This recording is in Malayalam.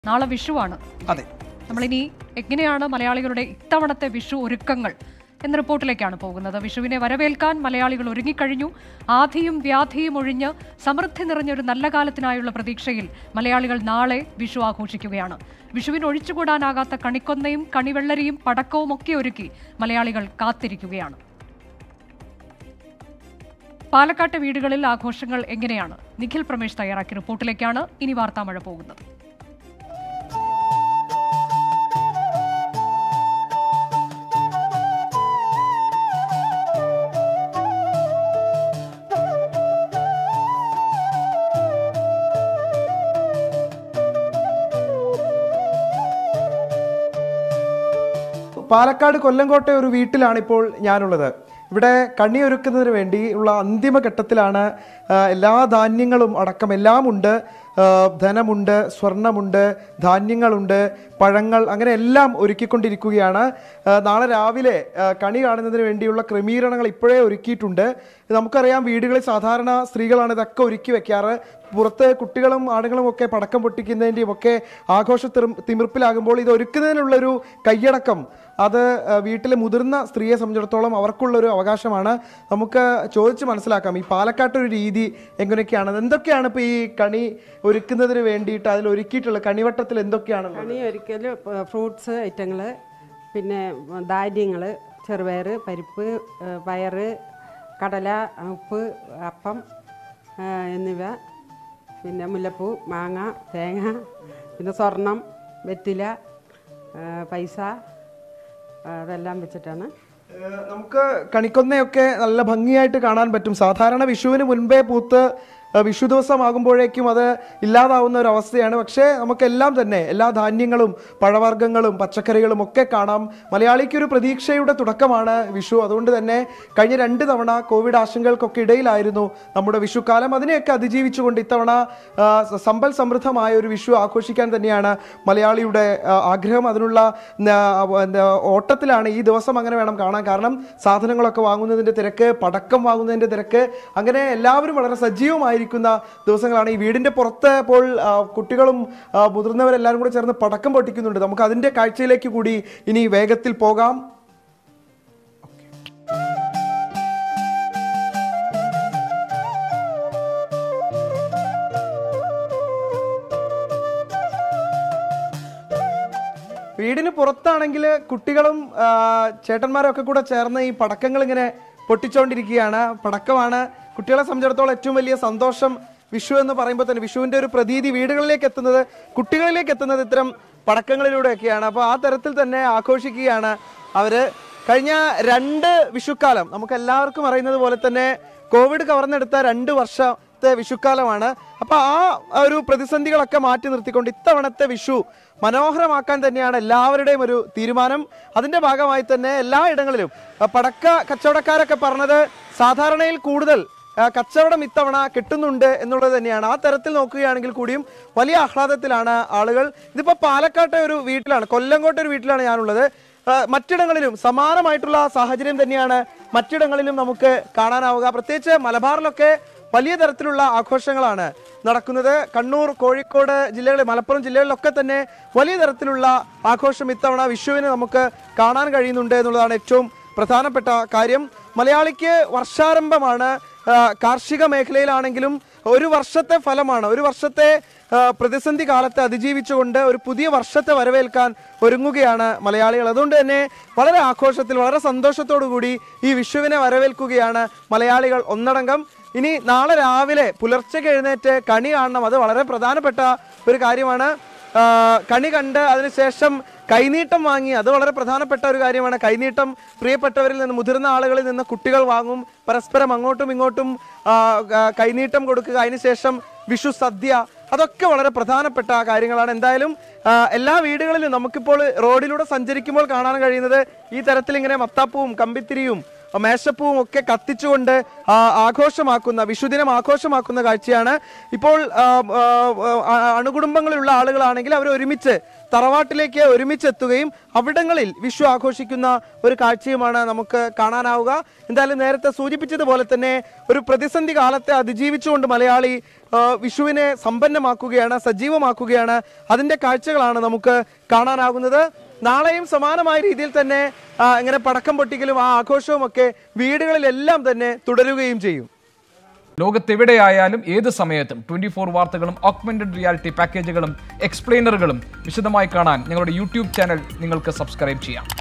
നാളെ വിഷുവാണ് അതെ നമ്മളിനി എങ്ങനെയാണ് മലയാളികളുടെ ഇത്തവണത്തെ വിഷു ഒരുക്കങ്ങൾ എന്ന റിപ്പോർട്ടിലേക്കാണ് പോകുന്നത് വിഷുവിനെ വരവേൽക്കാൻ മലയാളികൾ ഒരുങ്ങിക്കഴിഞ്ഞു ആധിയും വ്യാധിയും ഒഴിഞ്ഞ് സമൃദ്ധി നിറഞ്ഞൊരു നല്ല കാലത്തിനായുള്ള പ്രതീക്ഷയിൽ മലയാളികൾ നാളെ വിഷു ആഘോഷിക്കുകയാണ് വിഷുവിന് ഒഴിച്ചുകൂടാനാകാത്ത കണിക്കൊന്നയും കണിവെള്ളരിയും പടക്കവും ഒക്കെ ഒരുക്കി മലയാളികൾ കാത്തിരിക്കുകയാണ് പാലക്കാട്ടെ വീടുകളിൽ ആഘോഷങ്ങൾ എങ്ങനെയാണ് നിഖിൽ പ്രമേഷ് തയ്യാറാക്കിയ റിപ്പോർട്ടിലേക്കാണ് ഇനി വാർത്താമഴ പോകുന്നത് പാലക്കാട് കൊല്ലംകോട്ടെ ഒരു വീട്ടിലാണ് ഇപ്പോൾ ഞാനുള്ളത് ഇവിടെ കണിയൊരുക്കുന്നതിന് വേണ്ടി ഉള്ള അന്തിമ ഘട്ടത്തിലാണ് ആ, എല്ലാ ധാന്യങ്ങളും അടക്കം എല്ലാം ഉണ്ട് ആ, ധനമുണ്ട് സ്വർണമുണ്ട് ധാന്യങ്ങളുണ്ട് പഴങ്ങൾ അങ്ങനെ എല്ലാം ഒരുക്കിക്കൊണ്ടിരിക്കുകയാണ് ആ, നാളെ രാവിലെ ആ, കണി കാണുന്നതിന് വേണ്ടിയുള്ള ക്രമീകരണങ്ങൾ ഇപ്പോഴേ ഒരുക്കിയിട്ടുണ്ട് നമുക്കറിയാം വീടുകളിൽ സാധാരണ സ്ത്രീകളാണ് ഇതൊക്കെ ഒരുക്കി വെക്കാറ് പുറത്ത് കുട്ടികളും ആണുങ്ങളും ഒക്കെ പടക്കം പൊട്ടിക്കുന്നതിൻ്റെയും ഒക്കെ ആഘോഷ തിറു- തിമിർപ്പിലാകുമ്പോൾ ഇത് ഒരുക്കുന്നതിനുള്ളൊരു കയ്യടക്കം അത് ആ, വീട്ടിലെ മുതിർന്ന സ്ത്രീയെ സംബന്ധിച്ചിടത്തോളം അവർക്കുള്ളൊരു അവകാശമാണ് നമുക്ക് ചോദിച്ച് മനസ്സിലാക്കാം ഈ പാലക്കാട്ടൊരു രീതി എങ്ങനെയൊക്കെയാണ് എന്തൊക്കെയാണ് ഇപ്പോൾ ഈ കണി ഒരുക്കുന്നതിന് വേണ്ടിയിട്ട് അതിൽ ഒരുക്കിയിട്ടുള്ള കണിവട്ടത്തിൽ എന്തൊക്കെയാണ് കണി ഒരിക്കൽ ഫ്രൂട്ട്സ് ഐറ്റങ്ങൾ പിന്നെ ധാന്യങ്ങൾ ചെറുപയർ പരിപ്പ് ഏ, പയറ് കടല ഉപ്പ് അപ്പം ഏ, എന്നിവ പിന്നെ മുല്ലപ്പൂ മാങ്ങ തേങ്ങ പിന്നെ സ്വർണം വെറ്റില ഏ, പൈസ അതെല്ലാം വെച്ചിട്ടാണ് ഏഹ് നമുക്ക് കണിക്കൊന്നയൊക്കെ നല്ല ഭംഗിയായിട്ട് കാണാൻ പറ്റും സാധാരണ വിഷുവിന് മുൻപേ പൂത്ത് ഏഹ് വിഷു ദിവസമാകുമ്പോഴേക്കും അത് ഇല്ലാതാവുന്ന ഒരു അവസ്ഥയാണ് പക്ഷേ നമുക്കെല്ലാം തന്നെ എല്ലാ ധാന്യങ്ങളും പഴവർഗ്ഗങ്ങളും പച്ചക്കറികളും ഒക്കെ കാണാം മലയാളിക്ക് ഒരു പ്രതീക്ഷയുടെ തുടക്കമാണ് വിഷു അതുകൊണ്ട് തന്നെ കഴിഞ്ഞ രണ്ട് തവണ കോവിഡ് ആശങ്കകൾക്കൊക്കെ ഇടയിലായിരുന്നു നമ്മുടെ വിഷുക്കാലം അതിനെയൊക്കെ അതിജീവിച്ചുകൊണ്ട് ഇത്തവണ ആ, സമ്പൽ സമൃദ്ധമായ ഒരു വിഷു ആഘോഷിക്കാൻ തന്നെയാണ് മലയാളിയുടെ ആ, ആഗ്രഹം അതിനുള്ള ന- എന്താ, ഓട്ടത്തിലാണ് ഈ ദിവസം അങ്ങനെ വേണം കാണാൻ കാരണം സാധനങ്ങളൊക്കെ വാങ്ങുന്നതിന്റെ തിരക്ക് പടക്കം വാങ്ങുന്നതിന്റെ തിരക്ക് അങ്ങനെ എല്ലാവരും വളരെ സജീവമായിരിക്കുന്ന ദിവസങ്ങളാണ് ഈ വീടിന്റെ പുറത്ത് ഇപ്പോൾ ആ, കുട്ടികളും ആ, മുതിർന്നവരെല്ലാവരും കൂടെ ചേർന്ന് പടക്കം പൊട്ടിക്കുന്നുണ്ട് നമുക്ക് അതിന്റെ കാഴ്ചയിലേക്ക് കൂടി ഇനി വേഗത്തിൽ പോകാം വീടിന് പുറത്താണെങ്കിൽ കുട്ടികളും ആ, ചേട്ടന്മാരും ഒക്കെ കൂടെ ചേർന്ന് ഈ പടക്കങ്ങൾ ഇങ്ങനെ പൊട്ടിച്ചുകൊണ്ടിരിക്കുകയാണ് പടക്കമാണ് കുട്ടികളെ സംബന്ധിച്ചിടത്തോളം ഏറ്റവും വലിയ സന്തോഷം വിഷു എന്ന് പറയുമ്പോൾ തന്നെ വിഷുവിന്റെ ഒരു പ്രതീതി വീടുകളിലേക്ക് എത്തുന്നത് കുട്ടികളിലേക്ക് എത്തുന്നത് ഇത്തരം പടക്കങ്ങളിലൂടെയൊക്കെയാണ് അപ്പോൾ ആ തരത്തിൽ തന്നെ ആഘോഷിക്കുകയാണ് അവര് കഴിഞ്ഞ രണ്ട് വിഷുക്കാലം നമുക്ക് എല്ലാവർക്കും അറിയുന്നത് പോലെ തന്നെ കോവിഡ് കവർന്നെടുത്ത രണ്ട് വർഷത്തെ വിഷുക്കാലമാണ് അപ്പൊ ആ ഒരു പ്രതിസന്ധികളൊക്കെ മാറ്റി നിർത്തിക്കൊണ്ട് ഇത്തവണത്തെ വിഷു മനോഹരമാക്കാൻ തന്നെയാണ് എല്ലാവരുടെയും ഒരു തീരുമാനം അതിന്റെ ഭാഗമായി തന്നെ എല്ലാ ഇടങ്ങളിലും ആ, പടക്ക കച്ചവടക്കാരൊക്കെ പറഞ്ഞത് സാധാരണയിൽ കൂടുതൽ ആ, കച്ചവടം ഇത്തവണ കിട്ടുന്നുണ്ട് എന്നുള്ളത് തന്നെയാണ് ആ തരത്തിൽ നോക്കുകയാണെങ്കിൽ കൂടിയും വലിയ ആഹ്ലാദത്തിലാണ് ആളുകൾ ഇതിപ്പോ പാലക്കാട്ടെ ഒരു വീട്ടിലാണ് കൊല്ലങ്കോട്ടെ ഒരു വീട്ടിലാണ് ഞാനുള്ളത് ആ, മറ്റിടങ്ങളിലും സമാനമായിട്ടുള്ള സാഹചര്യം തന്നെയാണ് മറ്റിടങ്ങളിലും നമുക്ക് കാണാനാവുക പ്രത്യേകിച്ച് മലബാറിലൊക്കെ വലിയ തരത്തിലുള്ള ആഘോഷങ്ങളാണ് നടക്കുന്നത് കണ്ണൂർ കോഴിക്കോട് ജില്ലകളിൽ മലപ്പുറം ജില്ലകളിലൊക്കെ തന്നെ വലിയ തരത്തിലുള്ള ആഘോഷം ഇത്തവണ വിഷുവിന് നമുക്ക് കാണാൻ കഴിയുന്നുണ്ട് എന്നുള്ളതാണ് ഏറ്റവും പ്രധാനപ്പെട്ട കാര്യം മലയാളിക്ക് വർഷാരംഭമാണ് ആ, കാർഷിക മേഖലയിലാണെങ്കിലും ഒരു വർഷത്തെ ഫലമാണ് ഒരു വർഷത്തെ ആ, പ്രതിസന്ധി കാലത്തെ അതിജീവിച്ചുകൊണ്ട് ഒരു പുതിയ വർഷത്തെ വരവേൽക്കാൻ ഒരുങ്ങുകയാണ് മലയാളികൾ അതുകൊണ്ട് തന്നെ വളരെ ആഘോഷത്തിൽ വളരെ സന്തോഷത്തോടു കൂടി ഈ വിഷുവിനെ വരവേൽക്കുകയാണ് മലയാളികൾ ഒന്നടങ്കം ഇനി നാളെ രാവിലെ പുലർച്ചയ്ക്ക് എഴുന്നേറ്റ് കണി കാണണം അത് വളരെ പ്രധാനപ്പെട്ട ഒരു കാര്യമാണ് ആ, കണി കണ്ട് അതിനുശേഷം കൈനീട്ടം വാങ്ങി അത് വളരെ പ്രധാനപ്പെട്ട ഒരു കാര്യമാണ് കൈനീട്ടം പ്രിയപ്പെട്ടവരിൽ നിന്ന് മുതിർന്ന ആളുകളിൽ നിന്ന് കുട്ടികൾ വാങ്ങും പരസ്പരം അങ്ങോട്ടും ഇങ്ങോട്ടും ആ, ആ, കൈനീട്ടം കൊടുക്കുക അതിനുശേഷം വിഷു സദ്യ അതൊക്കെ വളരെ പ്രധാനപ്പെട്ട കാര്യങ്ങളാണ് എന്തായാലും ആ, എല്ലാ വീടുകളിലും നമുക്കിപ്പോൾ റോഡിലൂടെ സഞ്ചരിക്കുമ്പോൾ കാണാൻ കഴിയുന്നത് ഈ തരത്തിൽ ഇങ്ങനെ മത്താപ്പൂവും കമ്പിത്തിരിയും മേശപ്പൂവും ഒക്കെ കത്തിച്ചുകൊണ്ട് ആ, ആഘോഷമാക്കുന്ന വിഷുദിനം ആഘോഷമാക്കുന്ന കാഴ്ചയാണ് ഇപ്പോൾ ആ, ആ, ആ, അണുകുടുംബങ്ങളിലുള്ള ആളുകളാണെങ്കിൽ അവർ ഒരുമിച്ച് തറവാട്ടിലേക്ക് ഒരുമിച്ച് എത്തുകയും അവിടങ്ങളിൽ വിഷു ആഘോഷിക്കുന്ന ഒരു കാഴ്ചയുമാണ് നമുക്ക് കാണാനാവുക എന്തായാലും നേരത്തെ സൂചിപ്പിച്ചതുപോലെ തന്നെ ഒരു പ്രതിസന്ധി കാലത്തെ അതിജീവിച്ചുകൊണ്ട് മലയാളി ആ, വിഷുവിനെ സമ്പന്നമാക്കുകയാണ് സജീവമാക്കുകയാണ് അതിന്റെ കാഴ്ചകളാണ് നമുക്ക് കാണാനാകുന്നത് നാളെയും സമാനമായ രീതിയിൽ തന്നെ ആ, ഇങ്ങനെ പടക്കം പൊട്ടിക്കലും ആ ആഘോഷവും ഒക്കെ വീടുകളിലെല്ലാം തന്നെ തുടരുകയും ചെയ്യും ലോകത്തെവിടെയായാലും ഏത് സമയത്തും ട്വന്റി ഫോർ വാർത്തകളും ഓഗ്മെന്റഡ് റിയാലിറ്റി പാക്കേജുകളും എക്സ്പ്ലെയിനറുകളും വിശദമായി കാണാൻ ഞങ്ങളുടെ യൂട്യൂബ് ചാനൽ നിങ്ങൾക്ക് സബ്സ്ക്രൈബ് ചെയ്യാം